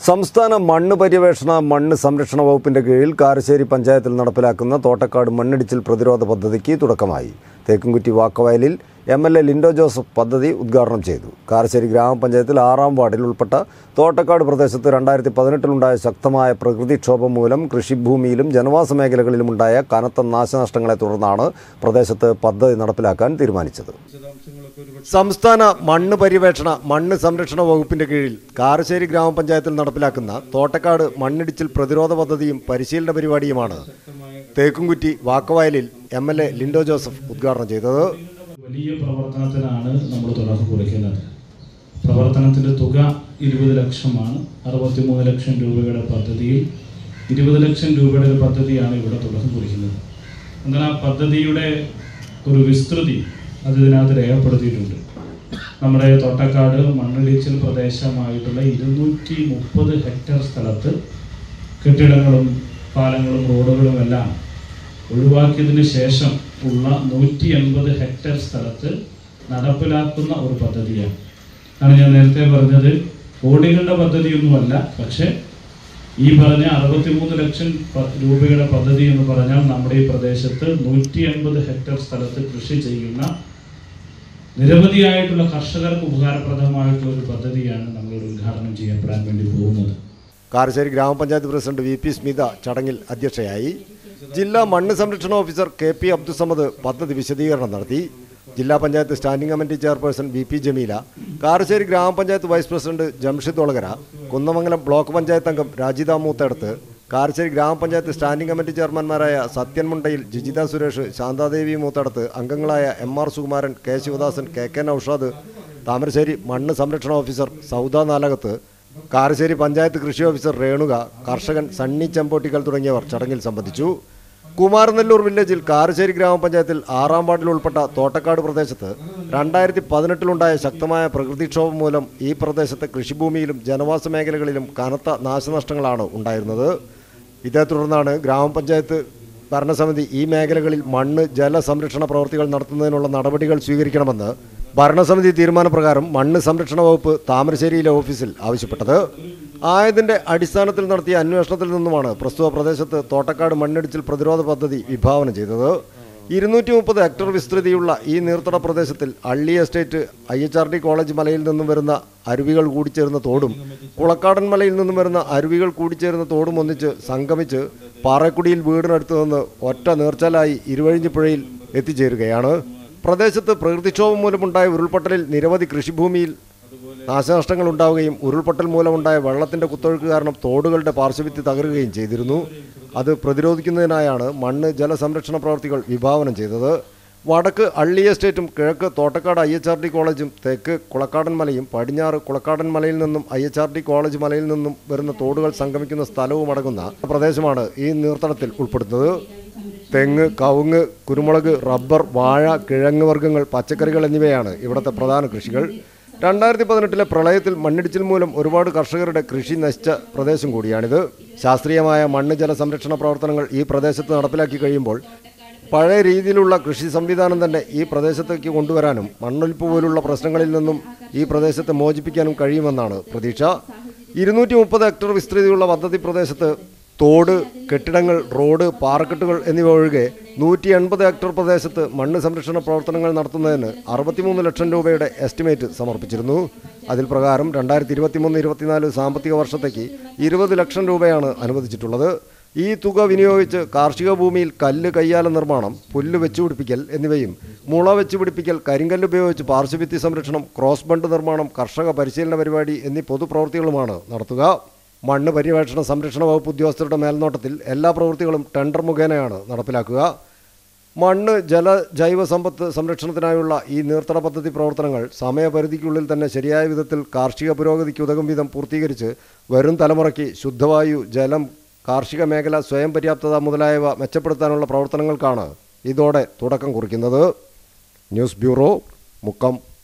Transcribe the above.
സംസ്ഥാന മണ്ണ് പര്യവേഷണ മണ്ണ് സംരക്ഷണ വകുപ്പിന്റെ കീഴിൽ കാരശ്ശേരി പഞ്ചായത്തിൽ നടപ്പിലാക്കുന്ന തോട്ടക്കാട് മണ്ണിടിച്ചിൽ പ്രതിരോധ പദ്ധതിക്ക് തുടക്കമായി തേക്കുംകുറ്റി വാക്കവയലിൽ M L A Lindo Joseph പദ്ധതി ഉദ്ഘാടനം ചെയ്തു കാരശ്ശേരി ഗ്രാമപഞ്ചായത്തിൽ ആറാം വാർഡിൽ ഉൾപ്പെട്ട തോട്ടക്കാട് പ്രദേശത്ത് രണ്ടായിരത്തി പതിനെട്ടിലുണ്ടായ ശക്തമായ പ്രകൃതിക്ഷോഭം മൂലം കൃഷിഭൂമിയിലും ജനവാസ മേഖലകളിലുമുണ്ടായ കനത്ത നാശനഷ്ടങ്ങളെ തുടർന്നാണ് പ്രദേശത്ത് പദ്ധതി നടപ്പിലാക്കാൻ തീരുമാനിച്ചത് സംസ്ഥാന മണ്ണ് പര്യവേഷണ മണ്ണ് സംരക്ഷണ വകുപ്പിന്റെ കീഴിൽ കാരശ്ശേരി ഗ്രാമപഞ്ചായത്തിൽ നടപ്പിലാക്കുന്ന തോട്ടക്കാട് മണ്ണിടിച്ചിൽ പ്രതിരോധ പദ്ധതിയും പരിശീലന പരിപാടിയുമാണ് തേക്കുംകുറ്റി വാക്കവയലിൽ M L A Lindo Joseph ഉദ്ഘാടനം ചെയ്തത് വലിയ പ്രവർത്തനത്തിനാണ് നമ്മൾ തുടക്കം കുറിക്കുന്നത് പ്രവർത്തനത്തിൻ്റെ തുക ഇരുപത് ലക്ഷമാണ് അറുപത്തിമൂന്ന് ലക്ഷം രൂപയുടെ പദ്ധതിയിൽ ഇരുപത് ലക്ഷം രൂപയുടെ ഒരു പദ്ധതിയാണ് ഇവിടെ തുടക്കം കുറിക്കുന്നത് എന്നാൽ ആ പദ്ധതിയുടെ ഒരു വിസ്തൃതി അത് ഇതിനകത്ത് രേഖപ്പെടുത്തിയിട്ടുണ്ട് നമ്മുടെ തോട്ടക്കാട് മണ്ണിടിച്ചിൽ പ്രദേശമായിട്ടുള്ള ഇരുന്നൂറ്റി മുപ്പത് ഹെക്ടർ സ്ഥലത്ത് കെട്ടിടങ്ങളും പാലങ്ങളും റോഡുകളും എല്ലാം ഒഴിവാക്കിയതിന് ശേഷം ഉള്ള നൂറ്റി എൺപത് ഹെക്ടർ സ്ഥലത്ത് നടപ്പിലാക്കുന്ന ഒരു പദ്ധതിയാണ് ആണ് ഞാൻ നേരത്തെ പറഞ്ഞത് കോടികളുടെ പദ്ധതിയൊന്നുമല്ല പക്ഷേ ഈ പറഞ്ഞ അറുപത്തിമൂന്ന് ലക്ഷം പ- രൂപയുടെ പദ്ധതി എന്ന് പറഞ്ഞാൽ നമ്മുടെ ഈ പ്രദേശത്ത് നൂറ്റി എൺപത് ഹെക്ടർ സ്ഥലത്ത് കൃഷി ചെയ്യുന്ന നിരവധിയായിട്ടുള്ള കർഷകർക്ക് ഉപകാരപ്രദമായിട്ടുള്ള ഒരു പദ്ധതിയാണ് നമ്മൾ ഉദ്ഘാടനം ചെയ്യപ്പെടാൻ വേണ്ടി പോകുന്നത് കാരശ്ശേരി ഗ്രാമപഞ്ചായത്ത് പ്രസിഡന്റ് വി പി സ്മിത ചടങ്ങിൽ അധ്യക്ഷയായി ജില്ലാ മണ്ണ് സംരക്ഷണ ഓഫീസർ കെ പി അബ്ദുസമദ് പദ്ധതി വിശദീകരണം നടത്തി ജില്ലാ panchayat standing committee chairperson V P Jameela Karassery ഗ്രാമപഞ്ചായത്ത് vice president Jamshid Olakara Kunnamangalam block panchayat അംഗം രാജിത മൂത്തടത്ത് കാരശ്ശേരി ഗ്രാമപഞ്ചായത്ത് സ്റ്റാൻഡിംഗ് കമ്മിറ്റി ചെയർമാൻമാരായ സത്യൻ മുണ്ടയിൽ ജിജിത സുരേഷ് ശാന്താദേവി മൂത്തടത്ത് അംഗങ്ങളായ M R Sukumaran K Sivadasan K K Noushad Thamarassery മണ്ണ് സംരക്ഷണ ഓഫീസർ സൗദ നാലകത്ത് കാരശ്ശേരി പഞ്ചായത്ത് കൃഷി ഓഫീസർ രേണുക കർഷകൻ സണ്ണി ചെമ്പോട്ടിക്കൽ തുടങ്ങിയവർ ചടങ്ങിൽ സംബന്ധിച്ചു കുമാരനെല്ലൂർ വില്ലേജിൽ കാരശ്ശേരി ഗ്രാമപഞ്ചായത്തിൽ ആറാം വാർഡിൽ ഉൾപ്പെട്ട തോട്ടക്കാട് പ്രദേശത്ത് രണ്ടായിരത്തി പതിനെട്ടിലുണ്ടായ ശക്തമായ പ്രകൃതിക്ഷോഭം മൂലം ഈ പ്രദേശത്തെ കൃഷിഭൂമിയിലും ജനവാസ മേഖലകളിലും കനത്ത നാശനഷ്ടങ്ങളാണ് ഉണ്ടായിരുന്നത് ഇതേ തുടർന്നാണ് ഗ്രാമപഞ്ചായത്ത് ഭരണസമിതി ഈ മേഖലകളിൽ മണ്ണ് ജല സംരക്ഷണ പ്രവൃത്തികൾ നടത്തുന്നതിനുള്ള നടപടികൾ സ്വീകരിക്കണമെന്ന് ഭരണസമിതി തീരുമാനപ്രകാരം മണ്ണ് സംരക്ഷണ വകുപ്പ് താമരശ്ശേരിയിലെ ഓഫീസിൽ ആവശ്യപ്പെട്ടത് ആയതിന്റെ അടിസ്ഥാനത്തിൽ നടത്തിയ അന്വേഷണത്തിൽ നിന്നുമാണ് പ്രസ്തുത പ്രദേശത്ത് തോട്ടക്കാട് മണ്ണിടിച്ചിൽ പ്രതിരോധ പദ്ധതി വിഭാവനം ചെയ്തത് ഇരുന്നൂറ്റി മുപ്പത് ഹെക്ടർ വിസ്തൃതിയുള്ള ഈ നീർത്തട പ്രദേശത്തിൽ Alli estate I H R D college മലയിൽ നിന്നും വരുന്ന അരുവികൾ കൂടിച്ചേരുന്ന തോടും കുളക്കാടൻ മലയിൽ നിന്നും വരുന്ന അരുവികൾ കൂടിച്ചേരുന്ന തോടും ഒന്നിച്ച് സംഗമിച്ച് പാറക്കുടിയിൽ വീടിനടുത്ത് നിന്ന് ഒറ്റ നീർച്ചാലായി ഇരുവഴിഞ്ഞിപ്പുഴയിൽ എത്തിച്ചേരുകയാണ് പ്രദേശത്ത് പ്രകൃതിക്ഷോഭം മൂലമുണ്ടായ ഉരുൾപൊട്ടലിൽ നിരവധി കൃഷിഭൂമിയിൽ നാശനഷ്ടങ്ങൾ ഉണ്ടാവുകയും ഉരുൾപൊട്ടൽ മൂലമുണ്ടായ വെള്ളത്തിന്റെ കുത്തൊഴുക്ക് കാരണം തോടുകളുടെ പാർശ്വഭിത്തി തകരുകയും ചെയ്തിരുന്നു അത് പ്രതിരോധിക്കുന്നതിനായാണ് മണ്ണ് ജലസംരക്ഷണ പ്രവർത്തികൾ വിഭാവനം ചെയ്തത് വടക്ക് അള്ളി എസ്റ്റേറ്റും കിഴക്ക് Thottakkad I H R D കോളേജും തെക്ക് കുളക്കാടൻ മലയും പടിഞ്ഞാറ് കുളക്കാടൻ മലയിൽ നിന്നും I H R D college മലയിൽ നിന്നും വരുന്ന തോടുകൾ സംഗമിക്കുന്ന സ്ഥലവും അടങ്ങുന്ന പ്രദേശമാണ് ഈ നീർത്തടത്തിൽ ഉൾപ്പെടുന്നത് തെങ്ങ് കവുങ്ങ് കുരുമുളക് റബ്ബർ വാഴ കിഴങ്ങ് വർഗ്ഗങ്ങൾ പച്ചക്കറികൾ എന്നിവയാണ് ഇവിടുത്തെ പ്രധാന കൃഷികൾ രണ്ടായിരത്തി പതിനെട്ടിലെ പ്രളയത്തിൽ മണ്ണിടിച്ചിൽ മൂലം ഒരുപാട് കർഷകരുടെ കൃഷി നശിച്ച പ്രദേശം കൂടിയാണിത് ശാസ്ത്രീയമായ മണ്ണ് ജല സംരക്ഷണ പ്രവർത്തനങ്ങൾ ഈ പ്രദേശത്ത് നടപ്പിലാക്കി കഴിയുമ്പോൾ പഴയ രീതിയിലുള്ള കൃഷി സംവിധാനം തന്നെ ഈ പ്രദേശത്തേക്ക് കൊണ്ടുവരാനും മണ്ണൊലിപ്പ് പോലുള്ള പ്രശ്നങ്ങളിൽ നിന്നും ഈ പ്രദേശത്തെ മോചിപ്പിക്കാനും കഴിയുമെന്നാണ് പ്രതീക്ഷ ഇരുന്നൂറ്റി മുപ്പത് ഹെക്ടർ വിസ്തൃതിയുള്ള പദ്ധതി പ്രദേശത്ത് തോട് കെട്ടിടങ്ങൾ റോഡ് പാറക്കെട്ടുകൾ എന്നിവ ഒഴികെ നൂറ്റി എൺപത് ഹെക്ടർ പ്രദേശത്ത് മണ്ണ് സംരക്ഷണ പ്രവർത്തനങ്ങൾ നടത്തുന്നതിന് അറുപത്തിമൂന്ന് ലക്ഷം രൂപയുടെ എസ്റ്റിമേറ്റ് സമർപ്പിച്ചിരുന്നു അതിൽ പ്രകാരം രണ്ടായിരത്തി ഇരുപത്തിമൂന്ന് ഇരുപത്തിനാല് സാമ്പത്തിക വർഷത്തേക്ക് ഇരുപത് ലക്ഷം രൂപയാണ് അനുവദിച്ചിട്ടുള്ളത് ഈ തുക വിനിയോഗിച്ച് കാർഷിക ഭൂമിയിൽ കല്ല് കയ്യാല നിർമ്മാണം പുല്ല് വെച്ചുപിടിപ്പിക്കൽ എന്നിവയും മുള വെച്ചുപിടിപ്പിക്കൽ കരിങ്കല്ല് ഉപയോഗിച്ച് പാർശ്വഭിത്തി സംരക്ഷണം ക്രോസ് ബണ്ട് നിർമ്മാണം കർഷക പരിശീലന പരിപാടി എന്നീ പൊതുപ്രവൃത്തികളുമാണ് നടത്തുക മണ്ണ് പര്യവേഷണ സംരക്ഷണ വകുപ്പ് ഉദ്യോഗസ്ഥരുടെ മേൽനോട്ടത്തിൽ എല്ലാ പ്രവൃത്തികളും ടെൻഡർ മുഖേനയാണ് നടപ്പിലാക്കുക മണ്ണ് ജല ജൈവ സമ്പത്ത് സംരക്ഷണത്തിനായുള്ള ഈ നീർത്തട പദ്ധതി പ്രവർത്തനങ്ങൾ സമയപരിധിക്കുള്ളിൽ തന്നെ ശരിയായ വിധത്തിൽ കാർഷിക പുരോഗതിക്ക് ഉതകും വിധം പൂർത്തീകരിച്ച് വരും തലമുറയ്ക്ക് ശുദ്ധവായു ജലം കാർഷിക മേഖല സ്വയം പര്യാപ്തത മുതലായവ മെച്ചപ്പെടുത്താനുള്ള പ്രവർത്തനങ്ങൾക്കാണ് ഇതോടെ തുടക്കം കുറിക്കുന്നത് ന്യൂസ് ബ്യൂറോ മുക്കം